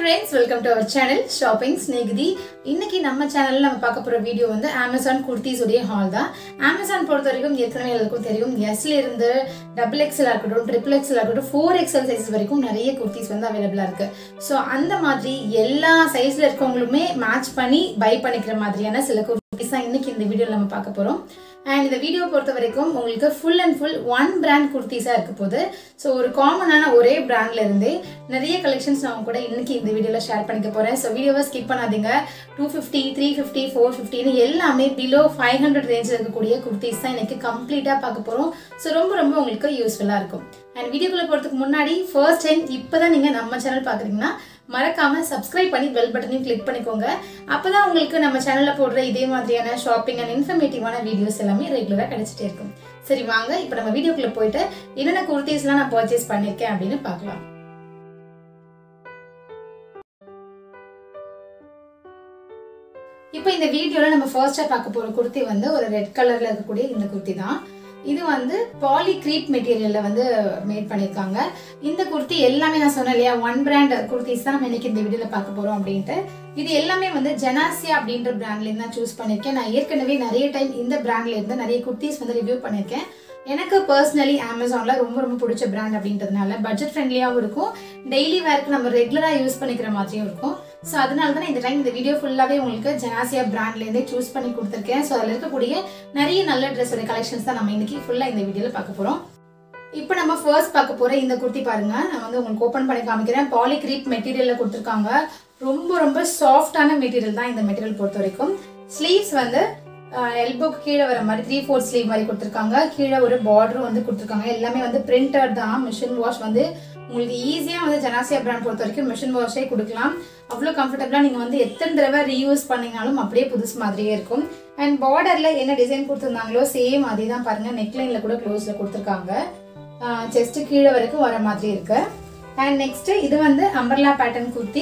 friends welcome to our channel shopping Snehithi இன்னைக்கு நம்ம சேனல்ல நம்ம பார்க்க போற வீடியோ வந்து அமேசான் குர்த்திஸ் உடைய ஹால் தான் அமேசான் பொறுத்த வரைக்கும் ஏற்கனவே எல்லாருக்கும் தெரியும் எஸ்ல இருந்து டபுள் எக்ஸ்எல் இருக்கட்டும் ட்ரிபிள் எக்ஸ்எல் இருக்கட்டும் ஃபோர் எக்ஸ்எல் சைஸ் வரைக்கும் நிறைய குர்த்திஸ் வந்து அவைலபிளா இருக்கு ஸோ அந்த மாதிரி எல்லா சைஸ்ல இருக்கவங்களுமே மேட்ச் பண்ணி பை பண்ணிக்கிற மாதிரியான சில குர்த்திஸ் தான் இன்னைக்கு இந்த வீடியோவில் நம்ம பார்க்க போறோம் அண்ட் இந்த வீடியோ பொறுத்த வரைக்கும் உங்களுக்கு full and full one brand குர்த்திஸாக இருக்க போகுது ஸோ ஒரு காமனான ஒரே பிராண்ட்ல இருந்தே நிறைய கலெக்ஷன்ஸ் நான் உங்க கூட இன்னைக்கு இந்த வீடியோவில் ஷேர் பண்ணிக்க போகிறேன் ஸோ வீடியோவை ஸ்கிப் பண்ணாதீங்க two fifty three fifty four ஃபிஃப்டின்னு எல்லாமே பிலோ ஃபைவ் ஹண்ட்ரட் ரேஞ்சில் இருக்கக்கூடிய குர்த்திஸ் தான் இன்னைக்கு கம்ப்ளீட்டாக பார்க்க போகிறோம் ஸோ ரொம்ப ரொம்ப உங்களுக்கு யூஸ்ஃபுல்லாக இருக்கும் அண்ட் வீடியோக்குள்ளே போகிறதுக்கு முன்னாடி ஃபர்ஸ்ட் டைம் இப்போ தான் நீங்கள் நம்ம சேனல் பார்க்குறீங்கன்னா மறக்காம சப்ஸ்கிரைப் பண்ணி பெல் பட்டனையும் கிளிக் பண்ணிக்கோங்க அப்பதான் உங்களுக்கு நம்ம சேனல்ல போடுற இதே மாதிரியான ஷாப்பிங் அண்ட் இன்ஃபர்மேட்டிவான வீடியோஸ் எல்லாமே ரெகுலரா கிடைச்சிட்டே இருக்கும் சரி வாங்க இப்போ நம்ம வீடியோக்குள்ள போயிட்டு என்னென்ன குர்த்திஸ்லாம் நான் பர்ச்சேஸ் பண்ணிருக்கேன் அப்படின்னு பார்க்கலாம் இப்போ இந்த வீடியோல நம்ம ஃபர்ஸ்டா பார்க்க போற குர்த்தி வந்து ஒரு ரெட் கலர்ல இருக்கக்கூடிய இந்த குர்த்தி தான் இது வந்து பாலி க்ரீப் மெட்டீரியல்ல வந்து மேட் பண்ணியிருக்காங்க இந்த குர்த்தி எல்லாமே நான் சொன்னேன் இல்லையா ஒன் பிராண்ட் குர்த்திஸ் தான் நம்ம இன்னைக்கு இந்த வீடியோல பார்க்க போறோம் அப்படின்ட்டு இது எல்லாமே வந்து ஜெனாசியா அப்படின்ற பிராண்ட்ல இருந்து நான் சூஸ் பண்ணியிருக்கேன் நான் ஏற்கனவே நிறைய டைம் இந்த பிராண்ட்ல இருந்து நிறைய குர்த்திஸ் வந்து ரிவ்யூ பண்ணியிருக்கேன் எனக்கு பர்சனலி அமேசான்ல ரொம்ப ரொம்ப பிடிச்ச பிராண்ட் அப்படின்றதுனால பட்ஜெட் ஃப்ரெண்ட்லியாகவும் இருக்கும் டெய்லி வேர்க்கு நம்ம ரெகுலராக யூஸ் பண்ணிக்கிற மாதிரியும் இருக்கும் ஸோ அதனால தான் இந்த டைம் இந்த வீடியோ ஃபுல்லாகவே உங்களுக்கு ஜெனாசியா பிராண்ட்லேருந்தே சூஸ் பண்ணி கொடுத்துருக்கேன் ஸோ அதில் இருக்கக்கூடிய நிறைய நல்ல ட்ரெஸ்ஸோட கலெக்ஷன்ஸ் தான் நம்ம இன்னைக்கு ஃபுல்லாக இந்த வீடியோவில் பார்க்க போகிறோம் இப்போ நம்ம ஃபர்ஸ்ட் பார்க்க போகிற இந்த குர்த்தி பாருங்க நான் வந்து உங்களுக்கு ஓப்பன் பண்ணி காமிக்கிறேன் பாலிக்ரீப் மெட்டீரியலில் கொடுத்துருக்காங்க ரொம்ப ரொம்ப சாஃப்டான மெட்டீரியல் தான் இந்த மெட்டீரியல் பொறுத்த வரைக்கும் ஸ்லீவ்ஸ் வந்து எல்போக்கு கீழே வர மாதிரி த்ரீ ஃபோர் ஸ்லீவ் மாதிரி கொடுத்துருக்காங்க கீழே ஒரு பார்டரும் வந்து கொடுத்துருக்காங்க எல்லாமே வந்து பிரிண்டட் தான் மிஷின் வாஷ் வந்து உங்களுக்கு ஈஸியாக வந்து ஜனாசியா பிராண்ட் பொறுத்த வரைக்கும் மிஷின் வாஷே கொடுக்கலாம் அவ்வளோ கம்ஃபர்டபுளாக நீங்கள் வந்து எத்தனை தடவை ரீயூஸ் பண்ணிங்கனாலும் அப்படியே புதுசு மாதிரியே இருக்கும் அண்ட் பார்டரில் என்ன டிசைன் கொடுத்துருந்தாங்களோ சேம் அதே தான் பாருங்கள் நெக்லைனில் கூட க்ளோஸில் கொடுத்துருக்காங்க செஸ்ட்டு கீழே வரைக்கும் வர மாதிரி இருக்கு அண்ட் நெக்ஸ்ட் இது வந்து அம்பர்லா பேட்டர்ன் குர்த்தி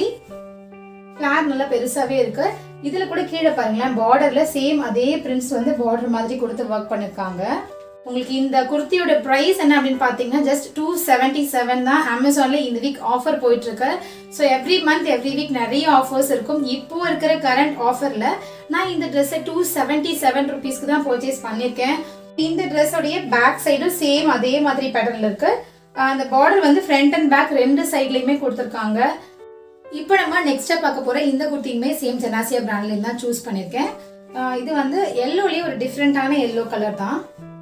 ஃபிளார் நல்லா பெருசாகவே இருக்கு இதில் கூட கீழே பாருங்களேன் பார்டரில் சேம் அதே பிரிண்ட்ஸ் வந்து பார்டர் மாதிரி கொடுத்து ஒர்க் பண்ணியிருக்காங்க உங்களுக்கு இந்த குர்த்தியோட ப்ரைஸ் என்ன அப்படின்னு பார்த்தீங்கன்னா ஜஸ்ட் டூ செவன்ட்டி செவன் தான் அமேசான்ல இந்த வீக் ஆஃபர் போயிட்டு இருக்கு so every month every week நிறைய ஆஃபர்ஸ் இருக்கும் இப்போ இருக்கிற கரண்ட் ஆஃபர்ல நான் இந்த ட்ரெஸ்ஸை டூ செவன்ட்டி செவன் ருபீஸ்க்கு தான் பர்ச்சேஸ் பண்ணியிருக்கேன் இந்த ட்ரெஸ்ஸோடைய பேக் சைடும் சேம் அதே மாதிரி பேட்டர்ல இருக்கு அந்த பார்டர் வந்து ஃப்ரண்ட் அண்ட் பேக் ரெண்டு சைட்லையுமே கொடுத்துருக்காங்க இப்போ நம்ம நெக்ஸ்ட்டாக பார்க்க போகிற இந்த குர்த்தியுமே சேம் ஜெனாசியா பிராண்ட்லேருந்து தான் சூஸ் பண்ணியிருக்கேன் இது வந்து எல்லோலேயே ஒரு டிஃப்ரெண்ட்டான எல்லோ கலர் தான்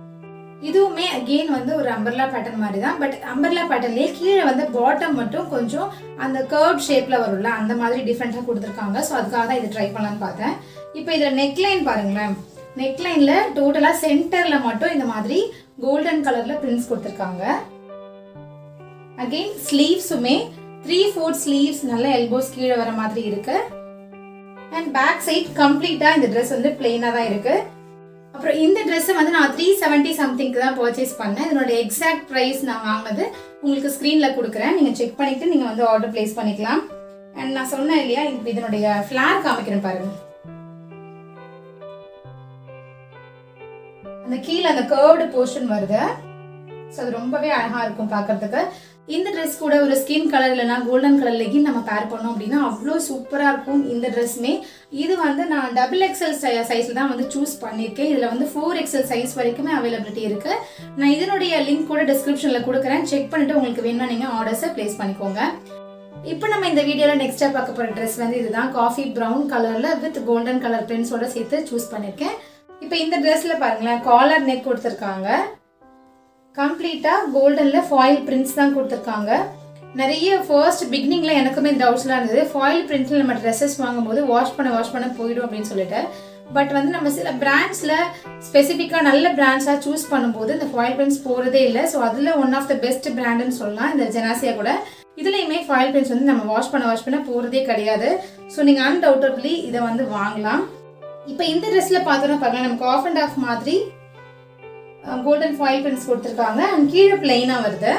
இதுவுமே அகெயின் வந்து ஒரு அம்பர்லா பேட்டர்ன் மாதிரி தான் பட் அம்பர்லா பேட்டர்ன்லேயே கீழே வந்து பாட்டம் மட்டும் கொஞ்சம் அந்த கர்வ் ஷேப்பில் வரும்ல அந்த மாதிரி டிஃப்ரெண்ட்டாக கொடுத்துருக்காங்க ஸோ அதுக்காக தான் இது ட்ரை பண்ணலான்னு பார்த்தேன் இப்போ இதில் நெக்லைன் பாருங்களேன் நெக்லைனில் டோட்டலாக சென்டரில் மட்டும் இந்த மாதிரி கோல்டன் கலரில் பிரிண்ட்ஸ் கொடுத்துருக்காங்க அகெயின் ஸ்லீவ்ஸுமே த்ரீ ஃபோர்த் ஸ்லீவ்ஸ் நல்ல எல்போஸ் கீழே வர மாதிரி இருக்கு அண்ட் பேக் சைட் கம்ப்ளீட்டா இந்த ட்ரெஸ் வந்து பிளெயினா தான் இருக்கு அப்புறம் இந்த ட்ரெஸ் வந்து நான் த்ரீ செவன்ட்டி சம்திங்க்கு தான் பர்ச்சேஸ் பண்ணேன் இதனோட எக்ஸாக்ட் ப்ரைஸ் நான் வாங்கினது உங்களுக்கு ஸ்க்ரீனில் கொடுக்குறேன் நீங்கள் செக் பண்ணிட்டு நீங்கள் வந்து ஆர்டர் பிளேஸ் பண்ணிக்கலாம் அண்ட் நான் சொன்னேன் இல்லையா இதனுடைய ஃப்ளார் காமிக்கிறேன் பாருங்க அந்த கீழே அந்த கேர்வ்டு போர்ஷன் வருது ஸோ அது ரொம்பவே அழகா இருக்கும் பார்க்கறதுக்கு இந்த ட்ரெஸ் கூட ஒரு ஸ்கின் கலர் இல்லைனா கோல்டன் கலர் லெகின் நம்ம பேர் பண்ணோம் அப்படின்னா அவ்வளோ சூப்பராக இருக்கும் இந்த ட்ரெஸ்மே இது வந்து நான் டபுள் எக்ஸல் சைஸில் தான் வந்து சூஸ் பண்ணியிருக்கேன் இதில் வந்து ஃபோர் எக்ஸல் சைஸ் வரைக்குமே அவைலபிலிட்டி இருக்குது நான் இதனுடைய லிங்க் கூட டிஸ்கிரிப்ஷனில் கொடுக்குறேன் செக் பண்ணிட்டு உங்களுக்கு வேணும்னா நீங்கள் ஆர்டர்ஸை ப்ளேஸ் பண்ணிக்கோங்க இப்போ நம்ம இந்த வீடியோவில் நெக்ஸ்ட்டாக பார்க்க போகிற ட்ரெஸ் வந்து இதுதான் காஃபி ப்ரௌன் கலரில் வித் கோல்டன் கலர் பிரிண்ட்ஸோட சேர்த்து சூஸ் பண்ணியிருக்கேன் இப்போ இந்த ட்ரெஸ்ஸில் பாருங்களேன் காலர் நெக் கொடுத்துருக்காங்க கம்ப்ளீட்டாக கோல்டனில் ஃபாயில் பிரிண்ட்ஸ் தான் கொடுத்துருக்காங்க நிறைய ஃபர்ஸ்ட் பிகினிங்கில் எனக்குமே டவுட்ஸ்லாம் இருந்தது ஃபாயில் பிரிண்ட்டில் நம்ம ட்ரெஸ்ஸஸ் வாங்கும்போது வாஷ் பண்ண வாஷ் பண்ண போயிடும் அப்படின்னு சொல்லிட்டு பட் வந்து நம்ம சில பிராண்ட்ஸில் ஸ்பெசிஃபிக்காக நல்ல பிராண்ட்ஸாக சூஸ் பண்ணும்போது இந்த ஃபாயில் பிரிண்ட்ஸ் போகிறதே இல்லை ஸோ அதில் ஒன் ஆஃப் த பெஸ்ட் பிராண்டுன்னு சொல்லலாம் இந்த ஜெனாசியா கூட இதுலேயுமே ஃபாயில் பிரிண்ட்ஸ் வந்து நம்ம வாஷ் பண்ண வாஷ் பண்ண போகிறதே கிடையாது ஸோ நீங்கள் அன்டவுட்டபிளி இதை வந்து வாங்கலாம் இப்போ இந்த ட்ரெஸ்ஸில் பார்த்தோன்னா பாருங்கள் நமக்கு ஆஃப் அண்ட் ஆஃப் மாதிரி கோல்டன் ஃபாயில் பிரிண்ட்ஸ் கொடுத்துருக்காங்க அண்ட் கீழே பிளெயினாக வருது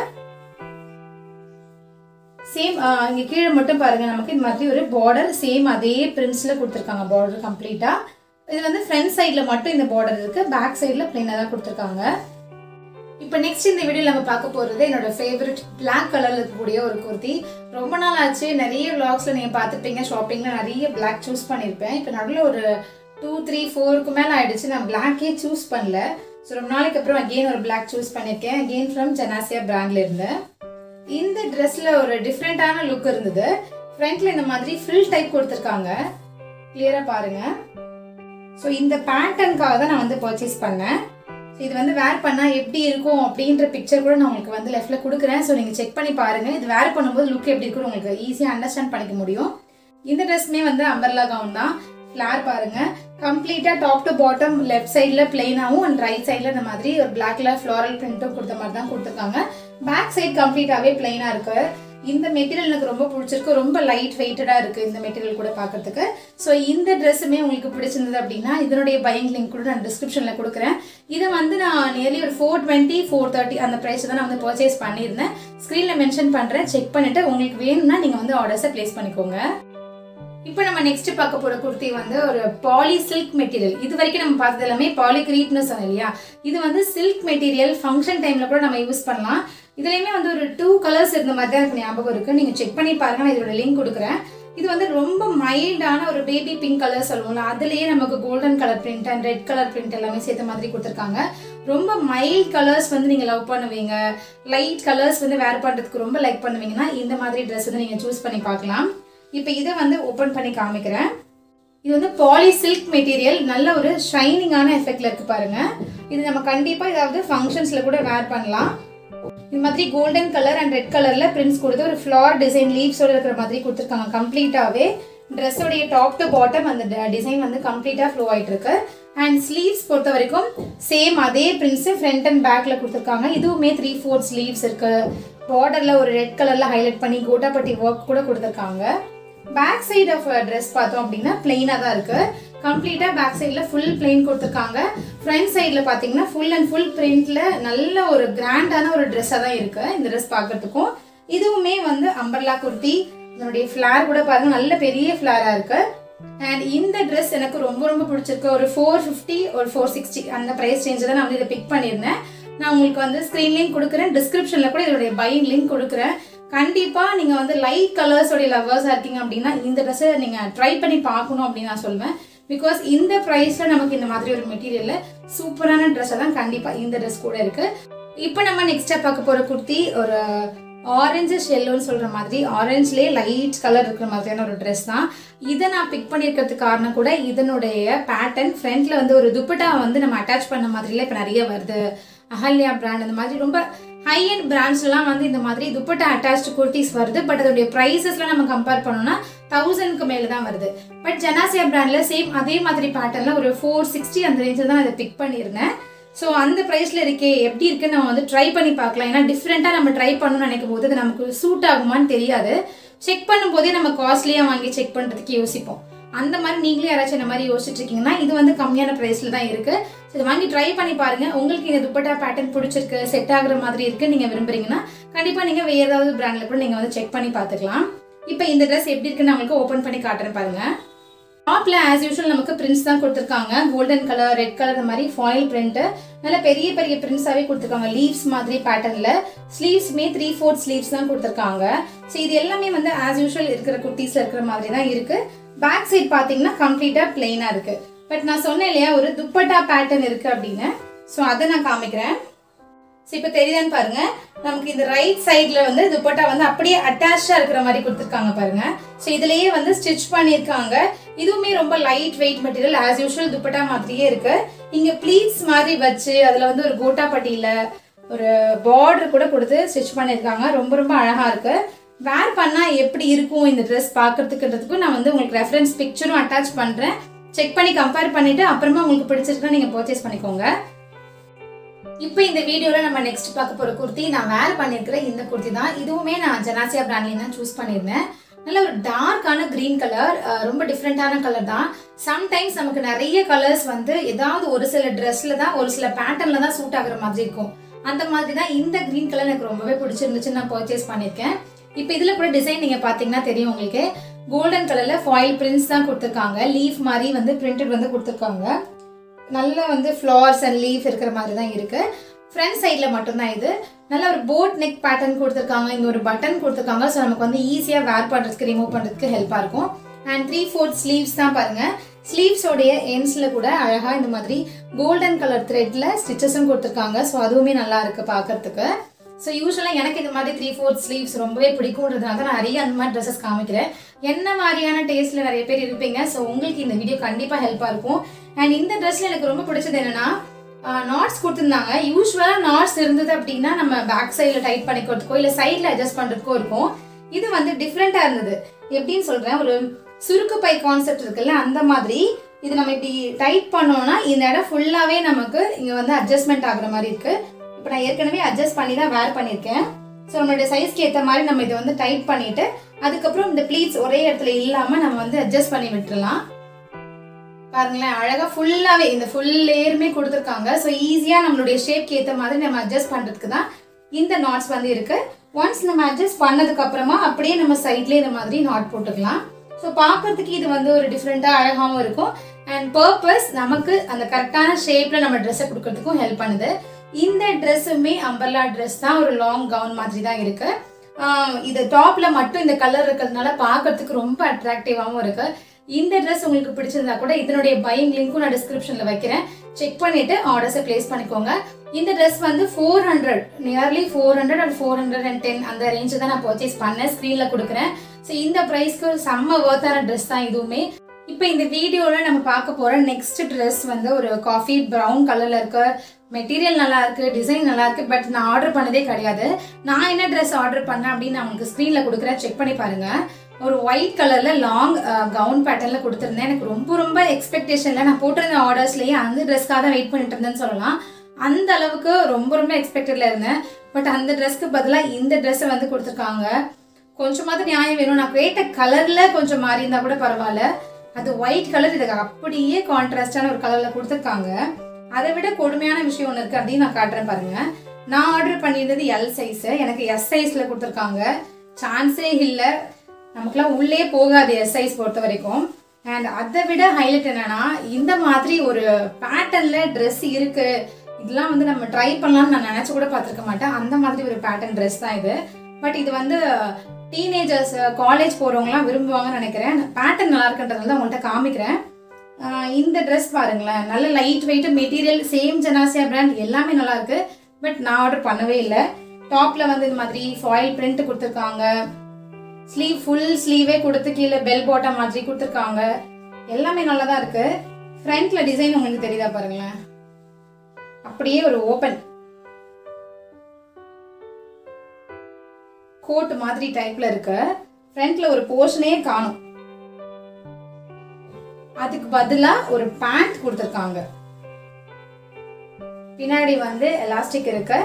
சேம் இங்கே கீழே மட்டும் பாருங்க நமக்கு இந்த மாதிரி ஒரு பார்டர் சேம் அதே பிரிண்ட்ஸில் கொடுத்துருக்காங்க பார்டர் கம்ப்ளீட்டாக இது வந்து ஃப்ரண்ட் சைடில் மட்டும் இந்த பார்டர் இருக்கு பேக் சைடில் பிளெயினாக தான் கொடுத்துருக்காங்க இப்போ நெக்ஸ்ட் இந்த வீடியோ நம்ம பார்க்க போறது என்னோட ஃபேவரட் Black கலர்ல இருக்கக்கூடிய ஒரு குர்த்தி ரொம்ப நாள் ஆச்சு நிறைய vlogsல நீங்க பார்த்துருப்பீங்க ஷாப்பிங்ல நிறைய Black சூஸ் பண்ணியிருப்பேன் இப்போ நடுவில் ஒரு டூ த்ரீ ஃபோருக்கு மேலே ஆயிடுச்சு நான் பிளாக்கே சூஸ் பண்ணல ஸோ ரொம்ப நாளைக்கு அப்புறம் அகெயின் ஒரு Black சூஸ் பண்ணியிருக்கேன் அகெயின் ஃப்ரம் ஜனாசியா பிராண்ட்ல இருந்து இந்த ட்ரெஸ்ல ஒரு டிஃப்ரெண்டான லுக் இருந்தது ஃப்ரண்ட்ல இந்த மாதிரி ஃபில் டைப் கொடுத்துருக்காங்க கிளியரா பாருங்க ஸோ இந்த பேட்டர்னுக்காக தான் நான் வந்து பர்ச்சேஸ் பண்ணேன் ஸோ இது வந்து வேர் பண்ணால் எப்படி இருக்கும் அப்படின்ற பிக்சர் கூட நான் உங்களுக்கு வந்து லெஃப்ட்டில் கொடுக்குறேன் ஸோ நீங்கள் செக் பண்ணி பாருங்கள் இது வேர் பண்ணும்போது லுக் எப்படி இருக்குன்னு உங்களுக்கு ஈஸியாக அண்டர்ஸ்டாண்ட் பண்ணிக்க முடியும் இந்த ட்ரெஸ்மே வந்து அம்பர்லா கவுன் தான் ஃப்ளார் பாருங்க கம்ப்ளீட்டாக டாப் டு பாட்டம் லெஃப்ட் சைடில் பிளெயினாகவும் அண்ட் ரைட் சைடில் இந்த மாதிரி ஒரு பிளாக்ல ஃப்ளாரல் பிரிண்ட்டும் கொடுத்த மாதிரி தான் கொடுத்துருக்காங்க பேக் சைடு கம்ப்ளீட்டாகவே பிளெயினாக இருக்கு இந்த மெட்டீரியல் எனக்கு ரொம்ப பிடிச்சிருக்கு ரொம்ப லைட் வெயிட்டடாக இருக்குது இந்த மெட்டீரியல் கூட பார்க்கறதுக்கு ஸோ இந்த ட்ரெஸ்ஸுமே உங்களுக்கு பிடிச்சிருந்தது அப்படின்னா இதனுடைய பையிங் லிங்க் கூட நான் டிஸ்கிரிப்ஷனில் கொடுக்குறேன் இதை வந்து நான் நியர்லி ஒரு ஃபோர் டுவெண்ட்டி ஃபோர் தேர்ட்டி அந்த ப்ரைஸ் தான் நான் வந்து பர்ச்சேஸ் பண்ணியிருந்தேன் ஸ்க்ரீனில் மென்ஷன் பண்ணுறேன் செக் பண்ணிவிட்டு உங்களுக்கு வேணும்னா நீங்கள் வந்து ஆர்டர்ஸை ப்ளேஸ் பண்ணிக்கோங்க இப்போ நம்ம நெக்ஸ்ட் பார்க்க போற குர்த்தி வந்து ஒரு பாலி சில்க் மெட்டீரியல் இது வரைக்கும் நம்ம பார்த்தது எல்லாமே பாலி கிரீப்னு சொன்னோம் இல்லையா இது வந்து சில்க் மெட்டீரியல் ஃபங்க்ஷன் டைம்ல கூட நம்ம யூஸ் பண்ணலாம் இதுலயுமே வந்து ஒரு டூ கலர்ஸ் இருந்த மாதிரி தான் எனக்கு ஞாபகம் இருக்கு நீங்க செக் பண்ணி பாருங்க நான் இதோட லிங்க் கொடுக்குறேன் இது வந்து ரொம்ப மைல்டான ஒரு பேபி பிங்க் கலர் சொல்லுவோம்ல அதுலயே நமக்கு golden colour print and red colour print எல்லாமே சேர்த்த மாதிரி கொடுத்துருக்காங்க ரொம்ப மைல்ட் கலர்ஸ் வந்து நீங்க லவ் பண்ணுவீங்க லைட் கலர்ஸ் வந்து வேர் பண்றதுக்கு ரொம்ப லைக் பண்ணுவீங்கன்னா இந்த மாதிரி ட்ரெஸ் வந்து நீங்க சூஸ் பண்ணி பார்க்கலாம் இப்போ இதை வந்து ஓப்பன் பண்ணி காமிக்கிறேன் இது வந்து பாலி சில்க் மெட்டீரியல் நல்ல ஒரு ஷைனிங்கான எஃபெக்ட்ல இருக்கு பாருங்க இது நம்ம கண்டிப்பா ஏதாவது ஃபங்க்ஷன்ஸ்ல கூட வேர் பண்ணலாம் இந்த மாதிரி கோல்டன் கலர் அண்ட் ரெட் கலர்ல பிரிண்ட்ஸ் கொடுத்து ஒரு ஃப்ளார் டிசைன் லீவ்ஸோட இருக்கிற மாதிரி கொடுத்துருக்காங்க கம்ப்ளீட்டாவே ட்ரெஸ்ஸோடைய டாப் டு பாட்டம் அந்த டிசைன் வந்து கம்ப்ளீட்டா ஃப்ளோ ஆயிட்டு இருக்கு அண்ட் ஸ்லீவ்ஸ் பொறுத்த வரைக்கும் சேம் அதே பிரிண்ட்ஸ் ஃப்ரண்ட் அண்ட் பேக்ல கொடுத்துருக்காங்க இதுவுமே த்ரீ ஃபோர் ஸ்லீவ்ஸ் இருக்கு பார்டர்ல ஒரு ரெட் கலர்ல ஹைலைட் பண்ணி கோட்டாப்பட்டி ஒர்க் கூட கொடுத்துருக்காங்க பேக் சைடு ஆஃப் ட்ரெஸ் பார்த்தோம் அப்படின்னா பிளெயினாக தான் இருக்கு கம்ப்ளீட்டாக பேக் சைடில் ஃபுல் பிளெயின் கொடுத்துருக்காங்க ஃப்ரண்ட் சைடில் பார்த்தீங்கன்னா ஃபுல் அண்ட் ஃபுல் பிரிண்ட்ல நல்ல ஒரு கிராண்டான ஒரு ட்ரெஸ்ஸாக தான் இருக்கு இந்த ட்ரெஸ் பார்க்கறதுக்கும் இதுவுமே வந்து அம்பர்லா குர்த்தி இதனுடைய ஃப்ளார் கூட பாருங்க நல்ல பெரிய ஃப்ளாரா இருக்கு அண்ட் இந்த ட்ரெஸ் எனக்கு ரொம்ப ரொம்ப பிடிச்சிருக்கு ஒரு ஃபோர் ஃபிஃப்டி ஒரு ஃபோர் சிக்ஸ்டி அந்த ப்ரைஸ் ரேஞ்சில் தான் நான் வந்து இதை பிக் பண்ணியிருந்தேன் நான் உங்களுக்கு வந்து ஸ்க்ரீன் லிங்க் கொடுக்குறேன் டிஸ்கிரிப்ஷனில் கூட இதோடைய பையிங் லிங்க் கொடுக்குறேன் கண்டிப்பாக நீங்கள் வந்து லைட் கலர்ஸோடைய லவர்ஸாக இருக்கீங்க அப்படின்னா இந்த ட்ரெஸ்ஸை நீங்கள் ட்ரை பண்ணி பார்க்கணும் அப்படின்னு நான் சொல்வேன் பிகாஸ் இந்த ப்ரைஸில் நமக்கு இந்த மாதிரி ஒரு மெட்டீரியலில் சூப்பரான ட்ரெஸ்ஸை தான் கண்டிப்பாக இந்த ட்ரெஸ் கூட இருக்குது இப்போ நம்ம நெக்ஸ்ட்டாக பார்க்க போகிற குர்த்தி ஒரு ஆரஞ்சு ஷெல்லோன்னு சொல்கிற மாதிரி ஆரஞ்சுலேயே லைட் கலர் இருக்கிற மாதிரியான ஒரு ட்ரெஸ் தான் இதை நான் பிக் பண்ணியிருக்கிறதுக்கு காரணம் கூட இதனுடைய பேட்டர்ன் ஃப்ரண்ட்ல வந்து ஒரு துப்பட்டா வந்து நம்ம அட்டாச் பண்ண மாதிரிலாம் இப்போ நிறைய வருது அஹல்யா பிராண்ட் அந்த மாதிரி ரொம்ப ஹை அண்ட் பிராண்ட்ஸ்லாம் வந்து இந்த மாதிரி துப்பட்டா அட்டாச்டு குர்த்திஸ் வருது பட் அதோடைய ப்ரைஸஸ்லாம் நம்ம கம்பேர் பண்ணோம்னா தௌசண்ட்க்கு மேலே தான் வருது பட் ஜனாசியா பிராண்ட்ல சேம் அதே மாதிரி பேட்டர்ல ஒரு ஃபோர் சிக்ஸ்டி அந்த ரேஞ்சில் தான் அதை பிக் பண்ணியிருந்தேன் ஸோ அந்த ப்ரைஸில் இருக்கே எப்படி இருக்குன்னு நம்ம வந்து ட்ரை பண்ணி பார்க்கலாம் ஏன்னா டிஃப்ரெண்ட்டாக நம்ம ட்ரை பண்ணணும்னு நினைக்கும் போது அது நமக்கு சூட் ஆகுமான்னு தெரியாது செக் பண்ணும்போதே நம்ம காஸ்ட்லியாக வாங்கி செக் பண்ணுறதுக்கு யோசிப்போம் அந்த மாதிரி நீங்களே யாராச்சும் இந்த மாதிரி யோசிச்சுட்டு இருக்கீங்கன்னா இது வந்து கம்மியான ப்ரைஸில் தான் இருக்குது ஸோ இதை வாங்கி ட்ரை பண்ணி பாருங்க உங்களுக்கு இந்த துப்பட்டா பேட்டர்ன் பிடிச்சிருக்கு செட் ஆகுற மாதிரி இருக்கு நீங்கள் விரும்புறீங்கன்னா கண்டிப்பாக நீங்கள் வேறு ஏதாவது பிராண்டில் கூட நீங்கள் வந்து செக் பண்ணி பார்த்துக்கலாம் இப்போ இந்த ட்ரெஸ் எப்படி இருக்குன்னு நான் உங்களுக்கு ஓப்பன் பண்ணி காட்டுறேன் பாருங்க டாப்ல ஆஸ் யூஷுவல் நமக்கு பிரிண்ட்ஸ் தான் கொடுத்துருக்காங்க கோல்டன் கலர் ரெட் கலர் இந்த மாதிரி ஃபாயில் பிரிண்ட் நல்ல பெரிய பெரிய பிரிண்ட்ஸாவே கொடுத்துருக்காங்க லீவ்ஸ் மாதிரி பேட்டர்ன்ல ஸ்லீவ்ஸ்மே த்ரீ ஃபோர்த் ஸ்லீவ்ஸ் தான் கொடுத்துருக்காங்க ஸோ இது எல்லாமே வந்து ஆஸ் யூஷுவல் இருக்கிற குர்த்திஸ்ல இருக்கிற மாதிரி தான் இருக்கு பேக் சைட் பாத்தீங்கன்னா கம்ப்ளீட்டா பிளெயினா இருக்கு பட் நான் சொன்னேன் இல்லையா ஒரு துப்பட்டா பேட்டர்ன் இருக்கு அப்படின்னு ஸோ அதை நான் காமிக்கிறேன் ஸோ இப்போ தெரியுதான்னு பாருங்க நமக்கு இந்த ரைட் சைட்ல வந்து துப்பட்டா வந்து அப்படியே அட்டாச்சா இருக்கிற மாதிரி கொடுத்துருக்காங்க பாருங்க ஸோ இதுலயே வந்து ஸ்டிச் பண்ணியிருக்காங்க இதுவுமே ரொம்ப light weight material as usual dupatta மாதிரியே இருக்கு இங்க ப்ளீட்ஸ் மாதிரி வச்சு அதுல வந்து ஒரு கோட்டா பட்டியில ஒரு பார்டர் கூட கொடுத்து ஸ்டிச் பண்ணியிருக்காங்க ரொம்ப ரொம்ப அழகா இருக்கு வேர் பண்ணா எப்படி இருக்கும் இந்த ட்ரெஸ் பார்க்கறதுக்குன்றதுக்கும் நான் வந்து உங்களுக்கு ரெஃபரன்ஸ் பிக்சரும் அட்டாச் பண்றேன் செக் பண்ணி கம்பேர் பண்ணிட்டு அப்புறமா உங்களுக்கு பிடிச்சிருக்குன்னா நீங்க பர்ச்சேஸ் பண்ணிக்கோங்க இப்போ இந்த வீடியோல நம்ம நெக்ஸ்ட் பார்க்க போற குர்த்தி நான் வேர் பண்ணிருக்கிற இந்த குர்த்தி தான் இதுவுமே நான் ஜனாசியா பிராண்ட்ல தான் சூஸ் பண்ணியிருந்தேன் நல்ல ஒரு டார்க்கான கிரீன் கலர் ரொம்ப டிஃப்ரெண்டான கலர் தான் சம்டைம்ஸ் நமக்கு நிறைய கலர்ஸ் வந்து ஏதாவது ஒரு சில ட்ரெஸ்ல தான் ஒரு சில பேட்டர்ன்ல தான் சூட் ஆகுற மாதிரி இருக்கும் அந்த மாதிரி தான் இந்த கிரீன் கலர் எனக்கு ரொம்பவே பிடிச்சிருந்துச்சு நான் பர்ச்சேஸ் பண்ணியிருக்கேன் இப்போ இதுல கூட டிசைன் நீங்க பாத்தீங்கன்னா தெரியும் உங்களுக்கு கோல்டன் கலர்ல ஃபாயில் பிரிண்ட்ஸ் தான் கொடுத்துருக்காங்க லீஃப் மாதிரி வந்து பிரிண்டட் வந்து கொடுத்துருக்காங்க நல்ல வந்து ஃப்ளவர்ஸ் அண்ட் லீஃப் இருக்கிற மாதிரி தான் இருக்கு ஃப்ரண்ட் சைடில் மட்டும்தான் இது நல்ல ஒரு போட் நெக் பேட்டர்ன் கொடுத்துருக்காங்க இங்கே ஒரு பட்டன் கொடுத்துருக்காங்க ஸோ நமக்கு வந்து ஈஸியாக வேர் பண்ணுறதுக்கு ரிமூவ் பண்ணுறதுக்கு ஹெல்ப்பாக இருக்கும் அண்ட் த்ரீ ஃபோர்த் ஸ்லீவ்ஸ் தான் பாருங்க ஸ்லீவ்ஸோடைய எண்ட்ஸில் கூட அழகாக இந்த மாதிரி கோல்டன் கலர் த்ரெட்டில் ஸ்டிச்சஸும் கொடுத்துருக்காங்க ஸோ அதுவுமே நல்லா இருக்கு பார்க்கறதுக்கு ஸோ யூஸ்வலாக எனக்கு இந்த மாதிரி த்ரீ ஃபோர்த் ஸ்லீவ்ஸ் ரொம்பவே பிடிக்கும்ன்றதுனால தான் நான் நிறைய அந்த மாதிரி ட்ரெஸ்ஸஸ் காமிக்கிறேன் என்ன மாதிரியான டேஸ்ட்டில் நிறைய பேர் இருப்பீங்க ஸோ உங்களுக்கு இந்த வீடியோ கண்டிப்பாக ஹெல்ப்பாக இருக்கும் அண்ட் இந்த ட்ரெஸ்ஸில் எனக்கு ரொம்ப பிடிச்சது என்னன்னா நாட்ஸ் கொடுத்துருந்தாங்க யூஸ்வலாக நாட்ஸ் இருந்தது அப்படின்னா நம்ம பேக் சைடில் டைட் பண்ணிக்கிறதுக்கோ இல்லை சைடில் அட்ஜஸ்ட் பண்ணுறதுக்கோ இருக்கும் இது வந்து டிஃப்ரெண்ட்டாக இருந்தது எப்படின்னு சொல்கிறேன் ஒரு சுருக்கு பை கான்செப்ட் இருக்குல்ல அந்த மாதிரி இது நம்ம இப்படி டைட் பண்ணோம்னா இந்த இடம் ஃபுல்லாகவே நமக்கு இங்கே வந்து அட்ஜஸ்ட்மெண்ட் ஆகுற மாதிரி இருக்கு இப்போ நான் ஏற்கனவே அட்ஜஸ்ட் பண்ணி தான் வேர் பண்ணியிருக்கேன் ஸோ நம்மளுடைய சைஸ்க்கு ஏற்ற மாதிரி நம்ம இதை வந்து டைட் பண்ணிட்டு அதுக்கப்புறம் இந்த ப்ளீட்ஸ் ஒரே இடத்துல இல்லாமல் நம்ம வந்து அட்ஜஸ்ட் பண்ணி விட்டுறலாம் பாருங்களேன் அழகா ஃபுல்லாவே இந்த ஃபுல் லேயருமே கொடுத்துருக்காங்க ஸோ ஈஸியா நம்மளுடைய ஷேப்க்கு ஏற்ற மாதிரி நம்ம அட்ஜஸ்ட் பண்றதுக்கு தான் இந்த நாட்ஸ் வந்து இருக்கு ஒன்ஸ் நம்ம அட்ஜஸ்ட் பண்ணதுக்கு அப்புறமா அப்படியே நம்ம சைட்லேயே இந்த மாதிரி நாட் போட்டுக்கலாம் ஸோ பார்க்கறதுக்கு இது வந்து ஒரு டிஃப்ரெண்ட்டாக அழகாகவும் இருக்கும் அண்ட் பர்பஸ் நமக்கு அந்த கரெக்டான ஷேப்ல நம்ம ட்ரெஸ்ஸை கொடுக்கறதுக்கும் ஹெல்ப் பண்ணுது இந்த ட்ரெஸ்ஸுமே அம்பர்லா ட்ரெஸ் தான் ஒரு லாங் கவுன் மாதிரி தான் இருக்கு ஆஹ் இது டாப்ல மட்டும் இந்த கலர் இருக்கிறதுனால பார்க்கறதுக்கு ரொம்ப அட்ராக்டிவாகவும் இருக்கு இந்த ட்ரெஸ் உங்களுக்கு பிடிச்சிருந்தா கூட இதனுடைய பையிங் லிங்க்கும் நான் டிஸ்கிரிப்ஷன்ல வைக்கிறேன் செக் பண்ணிட்டு ஆர்டர்ஸை பிளேஸ் பண்ணிக்கோங்க இந்த ட்ரெஸ் வந்து four hundred nearly four hundred and four hundred and ten அந்த ரேஞ்சு தான் நான் பர்ச்சேஸ் பண்ணேன் ஸ்க்ரீனில் கொடுக்குறேன் ஸோ இந்த ப்ரைஸ்க்கு செம்ம ஒர்த்தான ட்ரெஸ் தான் இதுவுமே இப்போ இந்த வீடியோவில் நம்ம பார்க்க போகிற நெக்ஸ்ட் ட்ரெஸ் வந்து ஒரு காஃபி ப்ரௌன் கலரில் இருக்க மெட்டீரியல் நல்லா இருக்கு டிசைன் நல்லா இருக்கு பட் நான் ஆர்டர் பண்ணதே கிடையாது நான் என்ன ட்ரெஸ் ஆர்டர் பண்ணேன் அப்படின்னு நான் உங்களுக்கு ஸ்க்ரீனில் கொடுக்குறேன் செக் பண்ணி பாருங்க ஒரு ஒயிட் கலர்ல லாங் கவுன் பேட்டர்ன்ல கொடுத்துருந்தேன் எனக்கு ரொம்ப ரொம்ப எக்ஸ்பெக்டேஷன்ல நான் போட்டிருந்த ஆர்டர்ஸ்லயே அந்த ட்ரெஸ்க்காக தான் வெயிட் பண்ணிட்டு இருந்தேன்னு சொல்லலாம் அந்த அளவுக்கு ரொம்ப ரொம்ப எக்ஸ்பெக்டட்ல இருந்தேன் பட் அந்த ட்ரெஸ்க்கு பதிலாக இந்த ட்ரெஸ்ஸை வந்து கொடுத்துருக்காங்க கொஞ்சமாவது நியாயம் வேணும் நான் கேட்ட கலர்ல கொஞ்சம் மாறி இருந்தா கூட பரவாயில்ல அது ஒயிட் கலர் இதுக்கு அப்படியே கான்ட்ராஸ்டான ஒரு கலர்ல கொடுத்துருக்காங்க அதை விட கொடுமையான விஷயம் ஒன்று இருக்கு அப்படின்னு நான் காட்டுறேன் பாருங்க நான் ஆர்டர் பண்ணியிருந்தது எல் சைஸ் எனக்கு எஸ் சைஸ்ல கொடுத்துருக்காங்க சான்ஸே இல்லை நமக்குலாம் உள்ளே போகாது எஸ் சைஸ் பொறுத்த வரைக்கும் அண்ட் அதை விட ஹைலைட் என்னன்னா இந்த மாதிரி ஒரு பேட்டர்ன்ல ட்ரெஸ் இருக்கு இதெல்லாம் வந்து நம்ம ட்ரை பண்ணலாம்னு நான் நினைச்சு கூட பார்த்துருக்க மாட்டேன் அந்த மாதிரி ஒரு பேட்டர்ன் ட்ரெஸ் தான் இது பட் இது வந்து டீனேஜர்ஸ் காலேஜ் போறவங்கலாம் விரும்புவாங்கன்னு நினைக்கிறேன் பேட்டர்ன் நல்லா இருக்குன்றதுனால தான் உங்கள்கிட்ட காமிக்கிறேன் ஆஹ் இந்த ட்ரெஸ் பாருங்களேன் நல்ல light weight material same Janasya brand எல்லாமே நல்லா இருக்கு பட் நான் ஆர்டர் பண்ணவே இல்லை டாப்ல வந்து இந்த மாதிரி ஃபாயில் பிரிண்ட் கொடுத்துருக்காங்க ஸ்லீவ் ஃபுல் ஸ்லீவே கொடுத்து கீழே பெல் பாட்டம் மாதிரி கொடுத்துருக்காங்க எல்லாமே நல்லா தான் இருக்கு ஃப்ரண்ட்ல டிசைன் உங்களுக்கு தெரியுதா பாருங்களேன் அப்படியே ஒரு ஓபன் கோட் மாதிரி டைப்ல இருக்கு ஃப்ரண்ட்ல ஒரு போர்ஷனே காணும் அதுக்கு பதிலா ஒரு பேண்ட் கொடுத்துருக்காங்க பின்னாடி வந்து எலாஸ்டிக் இருக்கு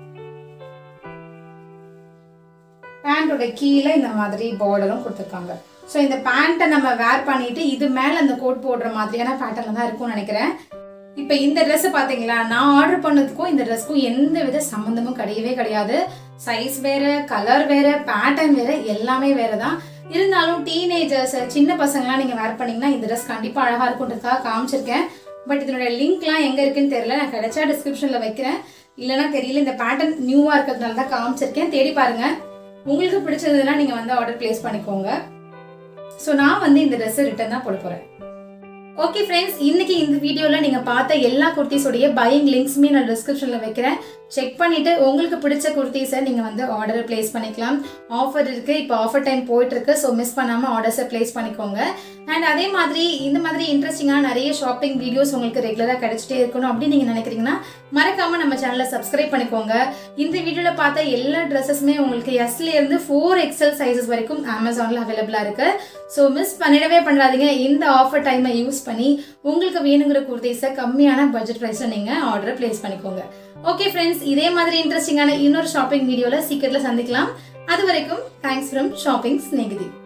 பேண்டோட கீழே இந்த மாதிரி பார்டரும் கொடுத்துருக்காங்க ஸோ இந்த பேண்ட்டை நம்ம வேர் பண்ணிட்டு இது மேலே அந்த கோட் போடுற மாதிரியான பேட்டர்ல தான் இருக்கும்னு நினைக்கிறேன் இப்போ இந்த Dress பார்த்தீங்களா நான் ஆர்டர் பண்ணதுக்கும் இந்த ட்ரெஸ்க்கும் எந்த வித சம்மந்தமும் கிடையவே கிடையாது சைஸ் வேற கலர் வேற பேட்டர்ன் வேற எல்லாமே வேற தான் இருந்தாலும் டீனேஜர்ஸ் சின்ன பசங்களாம் நீங்கள் வேர் பண்ணீங்கன்னா இந்த ட்ரெஸ் கண்டிப்பாக அழகாக இருக்குன்றதுக்காக காமிச்சிருக்கேன் பட் இதனுடைய லிங்க்லாம் எங்கே இருக்குன்னு தெரியல நான் கிடைச்சா டிஸ்கிரிப்ஷனில் வைக்கிறேன் இல்லைன்னா தெரியல இந்த பேட்டர்ன் நியூவாக இருக்கிறதுனால தான் காமிச்சிருக்கேன் தேடி பாருங்க உங்களுக்கு பிடிச்சதுன்னா நீங்கள் வந்து ஆர்டர் ப்ளேஸ் பண்ணிக்கோங்க ஸோ நான் வந்து இந்த ட்ரெஸ்ஸை ரிட்டர்ன் தான் போட போகிறேன் ஓகே ஃப்ரெண்ட்ஸ் இன்னைக்கு இந்த வீடியோவில் நீங்கள் பார்த்த எல்லா குர்த்திஸோடைய பையிங் லிங்க்ஸுமே நான் டிஸ்கிரிப்ஷனில் வைக்கிறேன் செக் பண்ணிவிட்டு உங்களுக்கு பிடிச்ச குர்த்திஸை நீங்கள் வந்து ஆர்டர் ப்ளேஸ் பண்ணிக்கலாம் ஆஃபர் இருக்குது இப்போ ஆஃபர் டைம் போயிட்டுருக்கு ஸோ மிஸ் பண்ணாமல் ஆர்டர்ஸை ப்ளேஸ் பண்ணிக்கோங்க அண்ட் அதே மாதிரி இந்த மாதிரி இன்ட்ரெஸ்டிங்கான நிறைய ஷாப்பிங் வீடியோஸ் உங்களுக்கு ரெகுலராக கிடைச்சிட்டே இருக்கணும் அப்படின்னு நீங்கள் நினைக்கிறீங்கன்னா மறக்காமல் நம்ம சேனலை சப்ஸ்கிரைப் பண்ணிக்கோங்க இந்த வீடியோவில் பார்த்த எல்லா ட்ரெஸ்ஸஸுமே உங்களுக்கு எஸ்ல இருந்து ஃபோர் எக்ஸல் சைஸஸ் வரைக்கும் அமேசானில் அவைலபிளாக இருக்கு ஸோ மிஸ் பண்ணிடவே பண்ணாதீங்க இந்த ஆஃபர் டைமை யூஸ் பண்ணி உங்களுக்கு வேணுங்கிற குர்தீஸை கம்மியான பட்ஜெட் ப்ரைஸில் நீங்கள் ஆர்டர் ப்ளேஸ் பண்ணிக்கோங்க ஓகே ஃப்ரெண்ட்ஸ் இதே மாதிரி இன்ட்ரெஸ்டிங்கான இன்னொரு ஷாப்பிங் வீடியோவில் சீக்கிரத்தில் சந்திக்கலாம் அது வரைக்கும் தேங்க்ஸ் ஃப்ரம் ஷாப்பிங் ஸ்நேகிதி